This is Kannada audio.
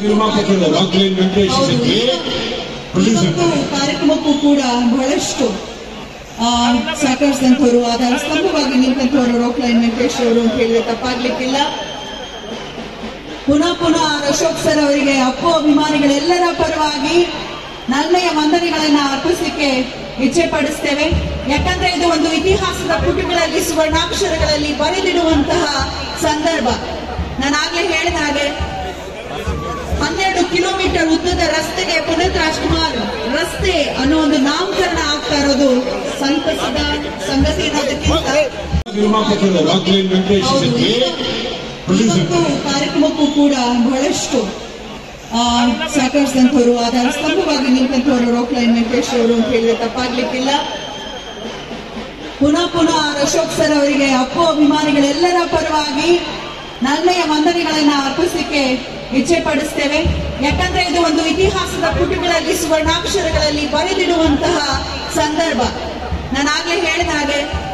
ನಿರ್ಮಾಪಕರು ರಾಕ್ಲೈನ್ ವೆಂಕಟೇಶ್ ಹೌದು. ಇದ್ದಾರೆ. ಪ್ರೊಡ್ಯೂಸರ್ ಇವತ್ತು ಕಾರ್ಯಕ್ರಮಕ್ಕೂ ಕೂಡ ಬಹಳಷ್ಟು ಆ, ಸಹಕರಿಸಿದಂಥವ್ರು ಆಧಾರ ಸ್ತಂಭವಾಗಿ ನಿಂತಂಥವ್ರು ರೋಕ್ಲೈನ್ ವೆಂಕಟೇಶ್ ಅವರು ಅಂತ ಹೇಳಿದ್ರೆ ತಪ್ಪಾಗ್ಲಿಕ್ಕಿಲ್ಲ ಪುನಃ ಪುನಃ ಅಶೋಕ್ ಸರ್ ಅವರಿಗೆ ಅಪ್ಪು ಅಭಿಮಾನಿಗಳೆಲ್ಲರ ಪರವಾಗಿ ನಲ್ಮೆಯ ವಂದನೆಗಳನ್ನ ಅರ್ಪಿಸಲಿಕ್ಕೆ ಇಚ್ಛೆ ಪಡಿಸ್ತೇವೆ ಯಾಕಂದ್ರೆ ಇದು ಒಂದು ಇತಿಹಾಸದ ಪುಟಗಳಲ್ಲಿ ಸುವರ್ಣಾಕ್ಷರಗಳಲ್ಲಿ ಬರೆದಿಡುವಂತಹ ಸಂದರ್ಭ ನಾನಾಗ್ಲೇ ಹೇಳಿದ ಹಾಗೆ ಹನ್ನೆರಡು ಕಿಲೋಮೀಟರ್ ಉದ್ದದ ರಸ್ತೆಗೆ ಪುನೀತ್ ರಾಜ್ಕುಮಾರ್ ರಸ್ತೆ ಅನ್ನೋ ಒಂದು ನಾಮಕರಣ ಆಗ್ತಾ ಇರೋದು ಸಂತಸದ ಸಂಗತಿ ಅನ್ನೋದಕ್ಕಿಂತ ನಿರ್ಮಾಪಕರು ರಾಕ್ಲೈನ್ ವೆಂಕಟೇಶ್ ಹೌದು. ಇದ್ದಾರೆ. ಪ್ರೊಡ್ಯೂಸರ್ ಇವತ್ತು ಕಾರ್ಯಕ್ರಮಕ್ಕೂ ಕೂಡ ಬಹಳಷ್ಟು ಆ, ಸಹಕರಿಸಿದಂಥವ್ರು ಆಧಾರ ಸ್ತಂಭವಾಗಿ ನಿಂತಂಥವ್ರು ರೋಕ್ಲೈನ್ ವೆಂಕಟೇಶ್ ಅವರು ಅಂತ ಹೇಳಿದ್ರೆ ತಪ್ಪಾಗ್ಲಿಕ್ಕಿಲ್ಲ ಪುನಃ ಪುನಃ ಅಶೋಕ್ ಸರ್ ಅವರಿಗೆ ಅಪ್ಪು ಅಭಿಮಾನಿಗಳೆಲ್ಲರ ಪರವಾಗಿ ನಲ್ಮೆಯ ವಂದನೆಗಳನ್ನ ಅರ್ಪಿಸಲಿಕ್ಕೆ ಇಚ್ಛೆ ಪಡಿಸ್ತೇವೆ ಯಾಕಂದ್ರೆ ಇದು ಒಂದು ಇತಿಹಾಸದ ಪುಟಗಳಲ್ಲಿ ಸುವರ್ಣಾಕ್ಷರಗಳಲ್ಲಿ ಬರೆದಿಡುವಂತಹ ಸಂದರ್ಭ ನಾನಾಗ್ಲೇ ಹೇಳಿದ ಹಾಗೆ